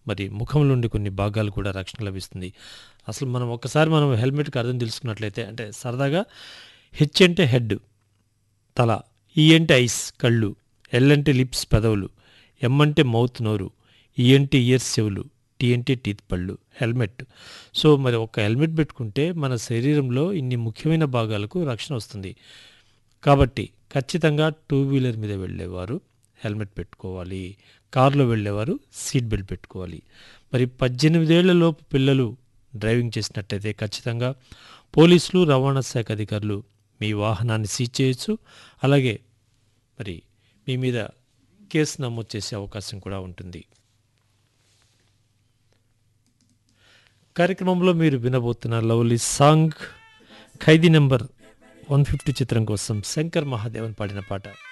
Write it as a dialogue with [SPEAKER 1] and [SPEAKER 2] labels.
[SPEAKER 1] మరి ముఖంలో ఉండే కొన్ని భాగాలు కూడా రక్షణ లభిస్తుంది అసలు మనం ఒక్కసారి మనం హెల్మెట్కి అర్థం తెలుసుకున్నట్లయితే అంటే సరదాగా హెచ్ అంటే హెడ్ తల ఈ అంటే ఐస్ కళ్ళు ఎల్ అంటే లిప్స్ పెదవులు ఎం అంటే మౌత్ నోరు ఈ అంటే ఇయర్స్ చెవులు టీ అంటే టీత్ పళ్ళు హెల్మెట్ సో మరి ఒక హెల్మెట్ పెట్టుకుంటే మన శరీరంలో ఇన్ని ముఖ్యమైన భాగాలకు రక్షణ వస్తుంది కాబట్టి ఖచ్చితంగా టూ వీలర్ మీద వెళ్ళేవారు హెల్మెట్ పెట్టుకోవాలి కారులో వెళ్ళేవారు సీట్ బెల్ట్ పెట్టుకోవాలి మరి పద్దెనిమిదేళ్ల లోపు పిల్లలు డ్రైవింగ్ చేసినట్టయితే ఖచ్చితంగా పోలీసులు రవాణా శాఖ అధికారులు మీ వాహనాన్ని సీజ్ చేయొచ్చు అలాగే మరి మీ మీద కేసు నమోదు చేసే అవకాశం కూడా ఉంటుంది కార్యక్రమంలో మీరు వినబోతున్న lovely song Khaidi number one fifty చిత్రం కోసం శంకర్ మహాదేవన్ పాడిన పాట